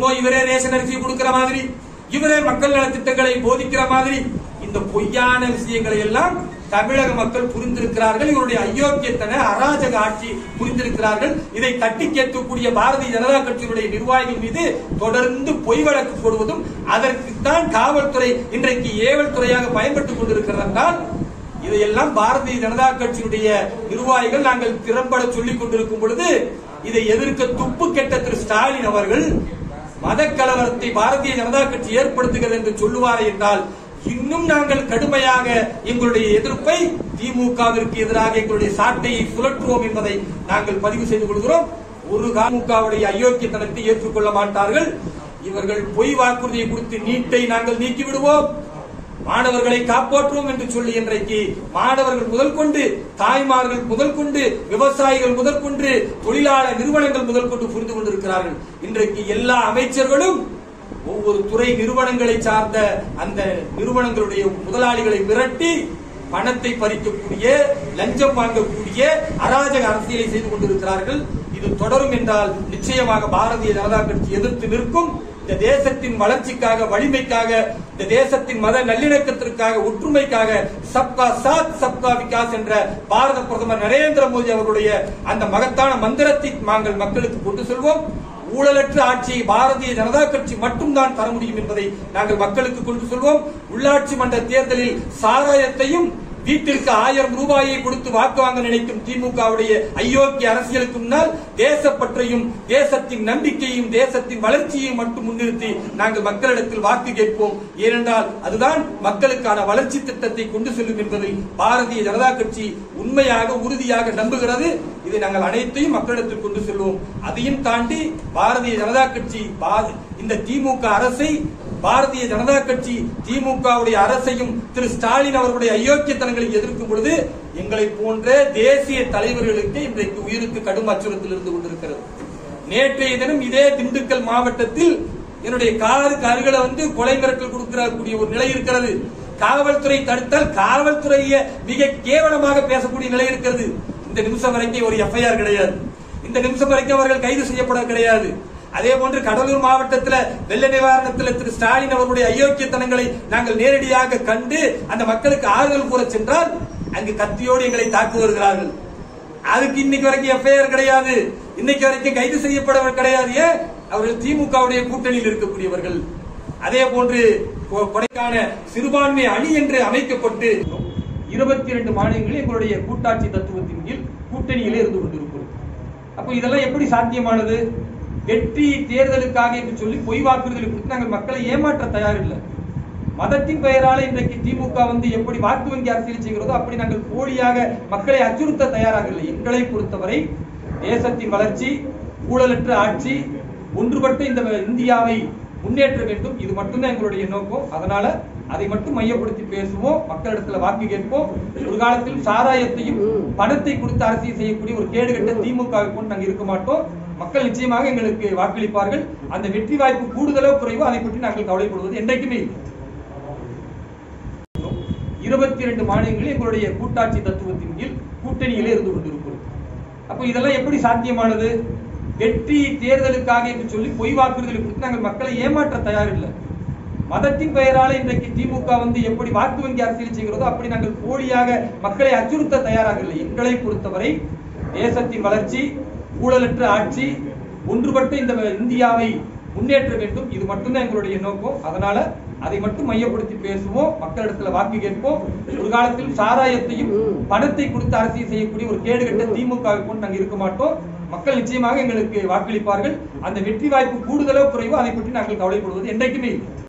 என்னமோ இவரே ரேஷன் அரிசி கொடுக்கிற மாதிரி இவரே மக்கள் நலத்திட்டங்களை போதிக்கிற மாதிரி இந்த பொய்யான விஷயங்களை எல்லாம் தமிழக மக்கள் புரிந்திருக்கிறார்கள் இவருடைய அயோக்கியத்தன அராஜக ஆட்சி புரிந்திருக்கிறார்கள் இதை தட்டி கேட்கக்கூடிய பாரதிய ஜனதா கட்சியினுடைய நிர்வாகிகள் மீது தொடர்ந்து பொய் வழக்கு போடுவதும் அதற்குத்தான் காவல்துறை இன்றைக்கு ஏவல் துறையாக பயன்பட்டுக் கொண்டிருக்கிறது என்றால் இதையெல்லாம் பாரதிய ஜனதா கட்சியினுடைய நிர்வாகிகள் நாங்கள் திறம்பட சொல்லிக் கொண்டிருக்கும் பொழுது இதை எதிர்க்க துப்பு கெட்ட திரு ஸ்டாலின் அவர்கள் மத கலவரத்தை பாரதிய ஜனதா கட்சி ஏற்படுத்துகிறது என்று சொல்லுவாரே என்றால் இன்னும் நாங்கள் கடுமையாக எங்களுடைய எதிர்ப்பை திமுகவிற்கு எதிராக எங்களுடைய சாட்டையை சுழற்றுவோம் என்பதை நாங்கள் பதிவு செய்து கொள்கிறோம் ஒரு திமுகவுடைய அயோக்கியத்தனத்தை ஏற்றுக்கொள்ள மாட்டார்கள் இவர்கள் பொய் வாக்குறுதியை கொடுத்து நீட்டை நாங்கள் நீக்கி விடுவோம் மாணவர்களை காப்பாற்றுவோம் என்று சொல்லி இன்றைக்கு மாணவர்கள் முதல் கொண்டு தாய்மார்கள் முதல் கொண்டு விவசாயிகள் முதல் கொண்டு தொழிலாளர் நிறுவனங்கள் முதல் கொண்டு புரிந்து கொண்டிருக்கிறார்கள் இன்றைக்கு எல்லா அமைச்சர்களும் ஒவ்வொரு துறை நிறுவனங்களை சார்ந்த அந்த நிறுவனங்களுடைய முதலாளிகளை மிரட்டி பணத்தை பறிக்கக்கூடிய லஞ்சம் வாங்கக்கூடிய அராஜக அரசியலை செய்து கொண்டிருக்கிறார்கள் இது தொடரும் என்றால் நிச்சயமாக பாரதிய ஜனதா கட்சி எதிர்த்து நிற்கும் இந்த தேசத்தின் வளர்ச்சிக்காக வலிமைக்காக இந்த தேசத்தின் மத நல்லிணக்கத்திற்காக ஒற்றுமைக்காக சப்கா சாத் சப்கா விகாஸ் என்ற பாரத பிரதமர் நரேந்திர மோடி அவர்களுடைய அந்த மகத்தான மந்திரத்தை நாங்கள் மக்களுக்கு கொண்டு செல்வோம் ஊழலற்ற ஆட்சியை பாரதிய ஜனதா கட்சி மட்டும்தான் தர முடியும் என்பதை நாங்கள் மக்களுக்கு கொண்டு சொல்வோம் உள்ளாட்சி மன்ற தேர்தலில் சாராயத்தையும் வீட்டிற்கு ஆயிரம் ரூபாயை கொடுத்து வாக்கு வாங்க நினைக்கும் திமுகவுடைய அயோக்கிய அரசியலுக்கு முன்னால் தேசப்பற்றையும் தேசத்தின் நம்பிக்கையும் தேசத்தின் வளர்ச்சியையும் மட்டும் முன்னிறுத்தி நாங்கள் மக்களிடத்தில் வாக்கு கேட்போம் ஏனென்றால் அதுதான் மக்களுக்கான வளர்ச்சி திட்டத்தை கொண்டு செல்லும் என்பதில் பாரதிய ஜனதா கட்சி உண்மையாக உறுதியாக நம்புகிறது இதை நாங்கள் அனைத்தையும் மக்களிடத்தில் கொண்டு செல்வோம் அதையும் தாண்டி பாரதிய ஜனதா கட்சி பா- இந்த திமுக அரசை பாரதிய ஜனதா கட்சி திமுகவுடைய அரசையும் திரு ஸ்டாலின் அவர்களுடைய அயோக்கியத்தனங்களை எதிர்க்கும் பொழுது எங்களை போன்ற தேசிய தலைவர்களுக்கு இன்றைக்கு உயிருக்கு கடும் அச்சுறுத்தல் இருந்து கொண்டிருக்கிறது நேற்றைய தினம் இதே திண்டுக்கல் மாவட்டத்தில் என்னுடைய காருக்கு அருகில வந்து கொலை மிரட்டல் கொடுக்கக்கூடிய ஒரு நிலை இருக்கிறது காவல்துறை தடுத்தால் காவல்துறையை மிக கேவலமாக பேசக்கூடிய நிலை இருக்கிறது இந்த நிமிஷம் வரைக்கும் ஒரு எஃப்ஐஆர் கிடையாது இந்த நிமிஷம் வரைக்கும் அவர்கள் கைது செய்யப்பட கிடையாது அதே போன்று கடலூர் மாவட்டத்தில் வெள்ள நிவாரணத்தில் திரு ஸ்டாலின் அவர்களுடைய அயோக்கியத்தனங்களை நாங்கள் நேரடியாக கண்டு அந்த மக்களுக்கு ஆறுதல் கூற சென்றால் அங்கு கத்தியோடு எங்களை தாக்கு வருகிறார்கள் அதுக்கு இன்னைக்கு வரைக்கும் எஃப்ஐஆர் கிடையாது இன்னைக்கு வரைக்கும் கைது செய்யப்பட கிடையாது ஏன் அவர்கள் திமுகவுடைய கூட்டணியில் இருக்கக்கூடியவர்கள் அதே போன்று கொ- கொடைக்கான சிறுபான்மை அணி என்று அமைக்கப்பட்டு இருபத்தி இரண்டு மாநிலங்களில் எங்களுடைய கூட்டாட்சி தத்துவத்தின் கீழ் கூட்டணியிலே இருந்து கொண்டிருக்கிறோம் அப்ப இதெல்லாம் எப்படி சாத்தியமானது வெற்றி தேர்தலுக்காக என்று சொல்லி பொய் வாக்குறுதிகளை கொடுத்து நாங்கள் மக்களை ஏமாற்ற தயாரில்லை மதத்தின் பெயரால இன்றைக்கு திமுக வந்து எப்படி வாக்கு வங்கி அரசியல் செய்கிறதோ அப்படி நாங்கள் போலியாக மக்களை அச்சுறுத்த தயாராக இல்லை எங்களை பொறுத்தவரை தேசத்தின் வளர்ச்சி ஊழலற்ற ஆட்சி ஒன்றுபட்ட இந்த இந்தியாவை முன்னேற்ற வேண்டும் இது மட்டும்தான் எங்களுடைய நோக்கம் அதனால அதை மட்டும் மையப்படுத்தி பேசுவோம் மக்களிடத்துல வாக்கு கேட்போம் ஒரு காலத்தில் சாராயத்தையும் பணத்தை கொடுத்து அரசியல் செய்யக்கூடிய ஒரு கேடுகட்ட திமுகவை போன்று நாங்கள் இருக்க மாட்டோம் மக்கள் நிச்சயமாக எங்களுக்கு வாக்களிப்பார்கள் அந்த வெற்றி வாய்ப்பு கூடுதலோ குறைவோ அதை பற்றி நாங்கள் கவலைப்படுவது என்றைக்குமே இல்லை இருபத்தி இரண்டு மாநிலங்களில் எங்களுடைய கூட்டாட்சி தத்துவத்தின் கீழ் கூட்டணியிலே இருந்து கொண்டிருக்கிறோம் அப்ப இதெல்லாம் எப்படி சாத்தியமானது வெற்றி தேர்தலுக்காக என்று சொல்லி பொய் வாக்குறுதிகளை கொடுத்து நாங்கள் மக்களை ஏமாற்ற தயாரில்லை மதத்தின் பெயரால இன்றைக்கு திமுக வந்து எப்படி வாக்கு வங்கி அரசியல் செய்கிறதோ அப்படி நாங்கள் போலியாக மக்களை அச்சுறுத்த தயாராக இல்லை எங்களை பொறுத்தவரை தேசத்தின் வளர்ச்சி ஊழலற்ற ஆட்சி ஒன்றுபட்ட இந்த இந்தியாவை முன்னேற்ற வேண்டும் இது மட்டும்தான் எங்களுடைய நோக்கம் அதனால அதை மட்டும் மையப்படுத்தி பேசுவோம் மக்களிடத்துல வாக்கு கேட்போம் ஒரு காலத்தில் சாராயத்தையும் பணத்தை கொடுத்து அரசியல் செய்யக்கூடிய ஒரு கேடுகட்ட திமுகவை போன்று நாங்கள் இருக்க மாட்டோம் மக்கள் நிச்சயமாக எங்களுக்கு வாக்களிப்பார்கள் அந்த வெற்றி வாய்ப்பு கூடுதலோ குறைவோ அதை பற்றி நாங்கள் கவலைப்படுவது என்றைக்குமே இல்லை